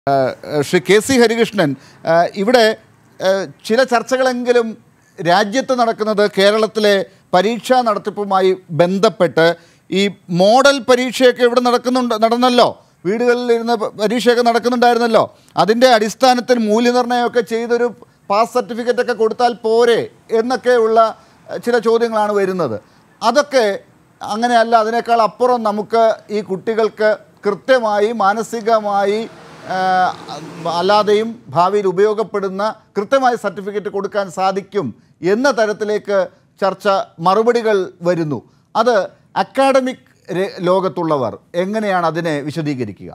ഏഹ് Shri K C Harikrishnan ഏഹ് ഇവിടെ ഏഹ് ചില ചർച്ചകളെങ്കിലും രാജ്യത്ത് നടക്കുന്നത് കേരളത്തിലെ പരീക്ഷാ നടത്തിപ്പുമായി ബന്ധപ്പെട്ട് ഈ മോഡൽ പരീക്ഷയൊക്കെ ഇവിടെ നടക്കുന്നുണ്ട് നടന്നല്ലോ വീടുകളിൽ ഇരുന്ന് പ- പരീക്ഷയൊക്കെ നടക്കുന്നുണ്ടായിരുന്നല്ലോ അതിൻ്റെ അടിസ്ഥാനത്തിൽ മൂല്യനിർണ്ണയമൊക്കെ ചെയ്തൊരു പാസ് സർട്ടിഫിക്കറ്റ് ഒക്കെ കൊടുത്താൽ പോരെ എന്നൊക്കെയുള്ള ഏഹ് ചില ചോദ്യങ്ങളാണ് വരുന്നത് അതൊക്കെ അങ്ങനെയല്ല അതിനേക്കാൾ അപ്പുറം നമുക്ക് ഈ കുട്ടികൾക്ക് കൃത്യമായി മാനസികമായി ആ, അല്ലാതെയും ഭാവിയിൽ ഉപയോഗപ്പെടുന്ന കൃത്യമായ സർട്ടിഫിക്കറ്റ് കൊടുക്കാൻ സാധിക്കും എന്ന തരത്തിലേക്ക് ചർച്ച മറുപടികൾ വരുന്നു അത് അക്കാഡമിക് രെ- ലോകത്തുള്ളവർ എങ്ങനെയാണ് അതിനെ വിശദീകരിക്കുക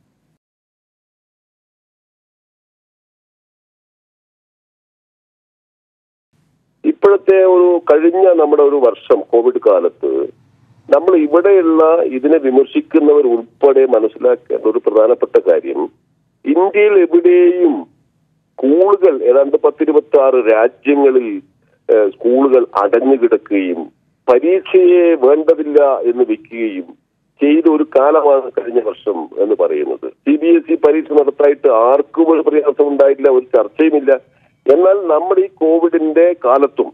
ഇപ്പോഴത്തെ ഒരു കഴിഞ്ഞ നമ്മുടെ ഒരു വർഷം കോവിഡ് കാലത്ത് നമ്മൾ ഇവിടെയുള്ള ഇതിനെ വിമർശിക്കുന്നവർ ഉൾപ്പെടെ മനസ്സിലാക്കേണ്ട ഒരു പ്രധാനപ്പെട്ട കാര്യം ഇന്ത്യയിൽ എവിടെയും സ്കൂളുകൾ ഏതാണ്ട് പത്തിരുപത്തി ആറ് രാജ്യങ്ങളിൽ ഏഹ്, സ്കൂളുകൾ അടഞ്ഞു കിടക്കുകയും പരീക്ഷയെ വേണ്ടതില്ല എന്ന് വെക്കുകയും ചെയ്ത ഒരു കാലമാണ് കഴിഞ്ഞ വർഷം എന്ന് പറയുന്നത് സി ബി എസ് ഇ പരീക്ഷ നടത്തായിട്ട് ആർക്കും ഒരു പ്രയാസം ഉണ്ടായില്ല ഒരു ചർച്ചയുമില്ല എന്നാൽ നമ്മുടെ ഈ കോവിഡിന്റെ കാലത്തും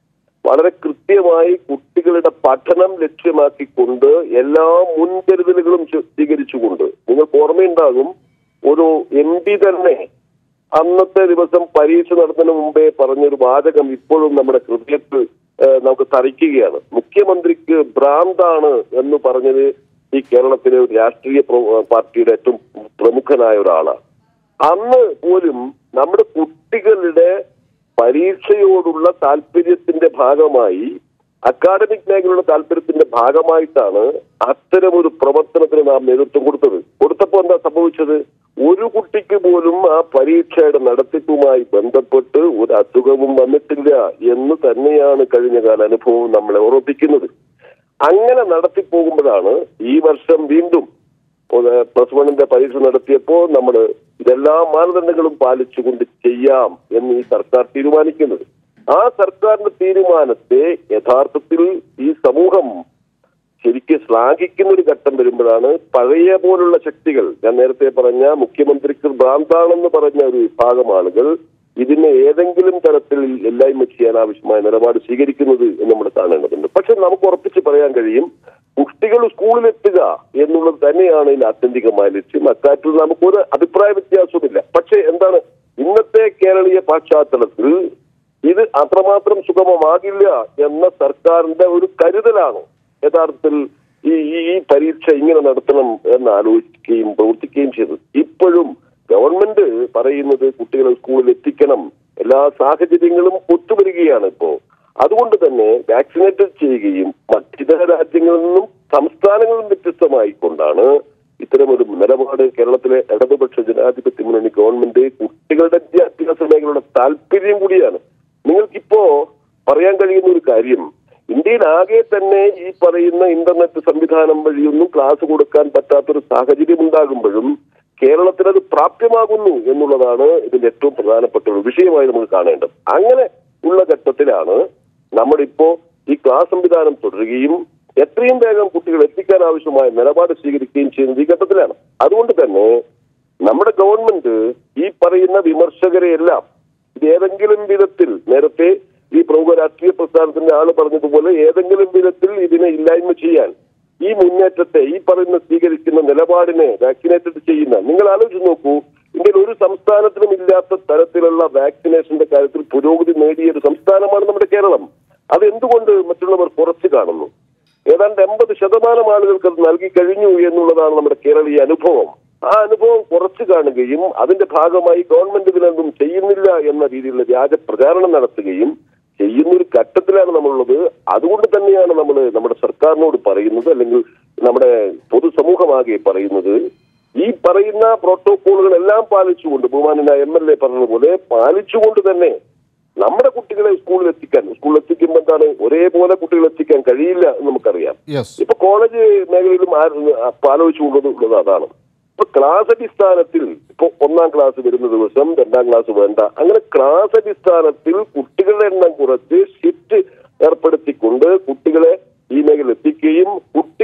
വളരെ കൃത്യമായി കുട്ടികളുടെ പഠനം ലക്ഷ്യമാക്കിക്കൊണ്ട് എല്ലാ മുൻകരുതലുകളും സ്വീ- സ്വീകരിച്ചുകൊണ്ട് നിങ്ങൾക്ക് ഓർമ്മയുണ്ടാകും ഒരു എം പി തന്നെ അന്നത്തെ ദിവസം പരീക്ഷ നടത്തുന്നതിന് മുമ്പേ പറഞ്ഞൊരു വാചകം ഇപ്പോഴും നമ്മുടെ ഹൃദയത്തിൽ ഏഹ്, നമുക്ക് തറിക്കുകയാണ് മുഖ്യമന്ത്രിക്ക് ഭ്രാന്താണ് എന്ന് പറഞ്ഞത് ഈ കേരളത്തിലെ ഒരു രാഷ്ട്രീയ പ്ര- പാർട്ടിയുടെ ഏറ്റവും പ്രമുഖനായ ഒരാളാണ് അന്ന് പോലും നമ്മുടെ കുട്ടികളുടെ പരീക്ഷയോടുള്ള താല്പര്യത്തിന്റെ ഭാഗമായി അക്കാഡമിക് മേഖലയുടെ താല്പര്യത്തിന്റെ ഭാഗമായിട്ടാണ് അത്തരമൊരു പ്രവർത്തനത്തിന് നാം നേതൃത്വം കൊടുത്തത് കൊടുത്തപ്പോൾ എന്താ സംഭവിച്ചത് ഒരു കുട്ടിക്ക് പോലും ആ പരീക്ഷയുടെ നടത്തിപ്പുമായി ബന്ധപ്പെട്ട് ഒരു അസുഖവും വന്നിട്ടില്ല എന്ന് തന്നെയാണ് കഴിഞ്ഞ കാല അനുഭവം നമ്മളെ ഓർമ്മിപ്പിക്കുന്നത് അങ്ങനെ നടത്തിപ്പോകുമ്പോഴാണ് ഈ വർഷം വീണ്ടും ഒന്ന് പ്ലസ് വണ്ണിന്റെ പരീക്ഷ നടത്തിയപ്പോൾ നമ്മൾ ഇതെല്ലാ മാനദണ്ഡങ്ങളും പാലിച്ചുകൊണ്ട് ചെയ്യാം എന്ന് ഈ സർക്കാർ തീരുമാനിക്കുന്നത് ആ സർക്കാരിന്റെ തീരുമാനത്തെ യഥാർത്ഥത്തിൽ ഈ സമൂഹം ശരിക്കും ശ്ലാഘിക്കുന്ന ഒരു ഘട്ടം വരുമ്പോഴാണ് പഴയ പോലുള്ള ശക്തികൾ ഞാൻ നേരത്തെ പറഞ്ഞ മുഖ്യമന്ത്രിക്ക് ഭ്രാന്താണെന്ന് പറഞ്ഞ ഒരു വിഭാഗം ആളുകൾ ഇതിനെ ഏതെങ്കിലും തരത്തിൽ എല്ലായ്മ ചെയ്യാൻ ആവശ്യമായ നിലപാട് സ്വീകരിക്കുന്നത് എന്ന് നമ്മൾ കാണേണ്ടതുണ്ട് പക്ഷെ നമുക്ക് ഉറപ്പിച്ച് പറയാൻ കഴിയും കുട്ടികൾ സ്കൂളിലെത്തുക എന്നുള്ളത് തന്നെയാണ് ഇതിൽ ആത്യന്തികമായ ലക്ഷ്യം അക്കാര്യത്തിൽ നമുക്കൊരു അഭിപ്രായ വ്യത്യാസവുമില്ല പക്ഷെ എന്താണ് ഇന്നത്തെ കേരളീയ പശ്ചാത്തലത്തിൽ ഇത് അത്രമാത്രം സുഗമമാകില്ല എന്ന സർക്കാരിന്റെ ഒരു കരുതലാണ് യഥാർത്ഥത്തിൽ ഈ ഈ- ഈ പരീക്ഷ ഇങ്ങനെ നടത്തണം എന്ന് ആലോചിക്കുകയും പ്രവർത്തിക്കുകയും ചെയ്തത് ഇപ്പോഴും ഗവൺമെന്റ് പറയുന്നത് കുട്ടികളെ സ്കൂളിൽ എത്തിക്കണം എല്ലാ സാഹചര്യങ്ങളും ഒത്തുവരികയാണ് ഇപ്പോ അതുകൊണ്ട് തന്നെ വാക്സിനേറ്റ് ചെയ്യുകയും മറ്റിതര രാജ്യങ്ങളിൽ നിന്നും സംസ്ഥാനങ്ങളും വ്യത്യസ്തമായിക്കൊണ്ടാണ് ഇത്തരമൊരു നിലപാട് കേരളത്തിലെ ഇടതുപക്ഷ ജനാധിപത്യ മുന്നണി ഗവൺമെന്റ് കുട്ടികളുടെ വിദ്യാഭ്യാസ മേഖലയുടെ താല്പര്യം കൂടിയാണ് നിങ്ങൾക്കിപ്പോ പറയാൻ കഴിയുന്ന ഒരു കാര്യം ഇന്ത്യയിൽ ആകെ തന്നെ ഈ പറയുന്ന ഇന്റർനെറ്റ് സംവിധാനം വഴിയൊന്നും ക്ലാസ് കൊടുക്കാൻ പറ്റാത്തൊരു സാഹചര്യം ഉണ്ടാകുമ്പോഴും കേരളത്തിൽ അത് പ്രാപ്യമാകുന്നു എന്നുള്ളതാണ് ഇതിന്റെ ഏറ്റവും പ്രധാനപ്പെട്ട ഒരു വിഷയമായി നമുക്ക് കാണേണ്ടത് അങ്ങനെ ഉള്ള ഘട്ടത്തിലാണ് നമ്മളിപ്പോ ഈ ക്ലാസ് സംവിധാനം തുടരുകയും എത്രയും വേഗം കുട്ടികൾ എത്തിക്കാൻ ആവശ്യമായ നിലപാട് സ്വീകരിക്കുകയും ചെയ്യുന്നത് ഈ ഘട്ടത്തിലാണ് അതുകൊണ്ട് തന്നെ നമ്മുടെ ഗവൺമെന്റ് ഈ പറയുന്ന വിമർശകരെ എല്ലാം ഇത് ഏതെങ്കിലും വിധത്തിൽ നേരത്തെ ഈ പ്രമുഖ രാഷ്ട്രീയ പ്രസ്ഥാനത്തിന്റെ ആള് പറഞ്ഞതുപോലെ ഏതെങ്കിലും വിധത്തിൽ ഇതിനെ ഇല്ലായ്മ ചെയ്യാൻ ഈ മുന്നേറ്റത്തെ ഈ പറയുന്ന സ്വീകരിക്കുന്ന നിലപാടിനെ വാക്സിനേറ്റഡ് ചെയ്യുന്ന നിങ്ങൾ ആലോചിച്ച് നോക്കൂ ഇന്ത്യയിൽ ഒരു സംസ്ഥാനത്തിനും ഇല്ലാത്ത തരത്തിലുള്ള വാക്സിനേഷന്റെ കാര്യത്തിൽ പുരോഗതി നേടിയ ഒരു സംസ്ഥാനമാണ് നമ്മുടെ കേരളം അത് എന്തുകൊണ്ട് മറ്റുള്ളവർ കുറച്ച് കാണുന്നു ഏതാണ്ട് എൺപത് ശതമാനം ആളുകൾക്ക് അത് നൽകി കഴിഞ്ഞു എന്നുള്ളതാണ് നമ്മുടെ കേരളീയ അനുഭവം ആ അനുഭവം കുറച്ചു കാണുകയും അതിന്റെ ഭാഗമായി ഗവൺമെന്റ് ഇതിനൊന്നും ചെയ്യുന്നില്ല എന്ന രീതിയിലുള്ള വ്യാജ പ്രചാരണം നടത്തുകയും ചെയ്യുന്ന ഒരു ഘട്ടത്തിലാണ് നമ്മളുള്ളത് അതുകൊണ്ട് തന്നെയാണ് നമ്മൾ നമ്മുടെ സർക്കാരിനോട് പറയുന്നത് അല്ലെങ്കിൽ നമ്മുടെ പൊതുസമൂഹമാകെ പറയുന്നത് ഈ പറയുന്ന പ്രോട്ടോകോളുകളെല്ലാം പാലിച്ചുകൊണ്ട് ബഹുമാനായ എം എൽ എ പറഞ്ഞതുപോലെ പാലിച്ചുകൊണ്ട് തന്നെ നമ്മുടെ കുട്ടികളെ സ്കൂളിൽ എത്തിക്കാൻ സ്കൂളിൽ എത്തിക്കുമ്പോൾ എന്താണ് ഒരേപോലെ കുട്ടികളെ എത്തിക്കാൻ കഴിയില്ല എന്ന് നമുക്കറിയാം യെസ് ഇപ്പൊ കോളേജ് മേഖലയിലും ആ- ആലോചിച്ചുകൊണ്ടത് ഉള്ളത് അതാണ് ഇപ്പൊ ക്ലാസ് അടിസ്ഥാനത്തിൽ ഇപ്പൊ ഒന്നാം ക്ലാസ് വരുന്ന ദിവസം രണ്ടാം ക്ലാസ് വേണ്ട അങ്ങനെ ക്ലാസ് അടിസ്ഥാനത്തിൽ കുട്ടികളുടെ എണ്ണം കുറച്ച് ഷിഫ്റ്റ് ഏർപ്പെടുത്തിക്കൊണ്ട് കുട്ടികളെ ഈ മേഖല എത്തിക്കുകയും കുട്ടികളുടെ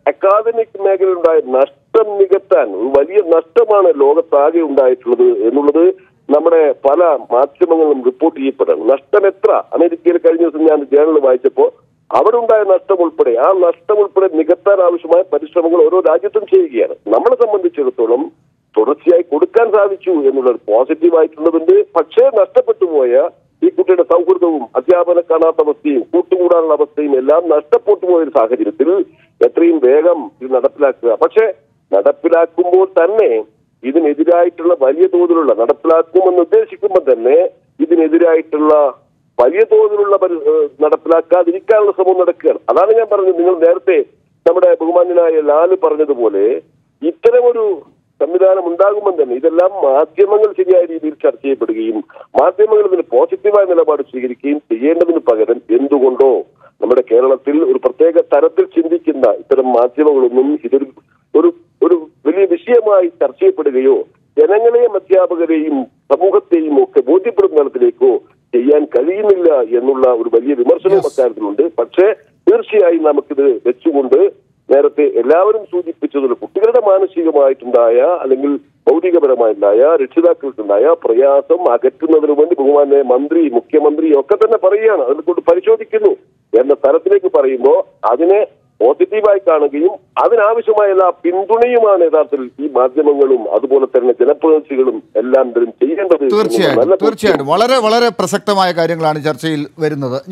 അക്കാദമിക് മേഖലയിലുണ്ടായ നഷ്ടം നികത്താൻ ഒരു വലിയ നഷ്ടമാണ് ലോകത്താകെ ഉണ്ടായിട്ടുള്ളത് എന്നുള്ളത് നമ്മുടെ പല മാധ്യമങ്ങളും റിപ്പോർട്ട് ചെയ്യപ്പെടാണ് നഷ്ടം എത്ര അമേരിക്കയിൽ കഴിഞ്ഞ ദിവസം ഞാൻ ജേണൽ വായിച്ചപ്പോൾ അവിടെ ഉണ്ടായ നഷ്ടം ഉൾപ്പെടെ ആ നഷ്ടം ഉൾപ്പെടെ നികത്താൻ ആവശ്യമായ പരിശ്രമങ്ങൾ ഓരോ രാജ്യത്തും ചെയ്യുകയാണ് നമ്മളെ സംബന്ധിച്ചിടത്തോളം തുടർച്ചയായി കൊടുക്കാൻ സാധിച്ചു എന്നുള്ളത് പോസിറ്റീവ് ആയിട്ടുള്ളതുണ്ട് പക്ഷേ നഷ്ടപ്പെട്ടു പോയ ഈ കുട്ടിയുടെ സൗഹൃദവും അധ്യാപനം കാണാത്ത അവസ്ഥയും കൂട്ടുകൂടാനുള്ള അവസ്ഥയും എല്ലാം നഷ്ടപ്പെട്ടു പോയ ഒരു സാഹചര്യത്തിൽ എത്രയും വേഗം ഇത് നടപ്പിലാക്കുക പക്ഷേ നടപ്പിലാക്കുമ്പോൾ തന്നെ ഇതിനെതിരായിട്ടുള്ള വലിയ തോതിലുള്ള നടപ്പിലാക്കുമെന്ന് ഉദ്ദേശിക്കുമ്പോൾ തന്നെ ഇതിനെതിരായിട്ടുള്ള വലിയ തോതിലുള്ള പരി- ഏഹ് നടപ്പിലാക്കാതിരിക്കാനുള്ള ശ്രമം നടക്കുകയാണ് അതാണ് ഞാൻ പറഞ്ഞത് നിങ്ങൾ നേരത്തെ നമ്മുടെ ബഹുമാന്യനായ ലാല് പറഞ്ഞതുപോലെ ഇത്തരമൊരു സംവിധാനം ഉണ്ടാകുമ്പോൾ തന്നെ ഇതെല്ലാം മാധ്യമങ്ങൾ ശരിയായ രീതിയിൽ ചർച്ച ചെയ്യപ്പെടുകയും മാധ്യമങ്ങൾ ഇതിന് പോസിറ്റീവായ നിലപാട് സ്വീകരിക്കുകയും ചെയ്യേണ്ടതിന് പകരം എന്തുകൊണ്ടോ നമ്മുടെ കേരളത്തിൽ ഒരു പ്രത്യേക തരത്തിൽ ചിന്തിക്കുന്ന ഇത്തരം മാധ്യമങ്ങളൊന്നും ഇതൊരു ഒരു ഒരു വലിയ വിഷയമായി ചർച്ച ചെയ്യപ്പെടുകയോ ജനങ്ങളെയും അധ്യാപകരെയും സമൂഹത്തെയും ഒക്കെ ബോധ്യപ്പെടുന്ന തലത്തിലേക്കോ ചെയ്യാൻ കഴിയുന്നില്ല എന്നുള്ള ഒരു വലിയ വിമർശനവും അക്കാര്യത്തിലുണ്ട് പക്ഷേ തീർച്ചയായും നമുക്കിത് വെച്ചുകൊണ്ട് നേരത്തെ എല്ലാവരും സൂചിപ്പിച്ചതുപോലെ കുട്ടികളുടെ മാനസികമായിട്ടുണ്ടായ അല്ലെങ്കിൽ ഭൗതികപരമായിട്ടുണ്ടായ രക്ഷിതാക്കൾക്കുണ്ടായ പ്രയാസം അകറ്റുന്നതിന് വേണ്ടി ബഹുമാനെ മന്ത്രി മുഖ്യമന്ത്രി ഒക്കെ തന്നെ പറയുകയാണ് അതിനെക്കൊണ്ട് പരിശോധിക്കുന്നു എന്ന തരത്തിലേക്ക് പറയുമ്പോൾ അതിനെ പോസിറ്റീവായി കാണുകയും അതിനാവശ്യമായ എല്ലാ പിന്തുണയുമാണ് യഥാർത്ഥത്തിൽ ഈ മാധ്യമങ്ങളും അതുപോലെ തന്നെ ജനപ്രതിനിധികളും എല്ലാം ഇതിലും ചെയ്യേണ്ടത് എന്നുള്ള തീർച്ചയായിട്ടും നല്ല തീർച്ചയായിട്ടും വളരെ വളരെ പ്രസക്തമായ കാര്യങ്ങളാണ് ചർച്ചയിൽ വരുന്നത്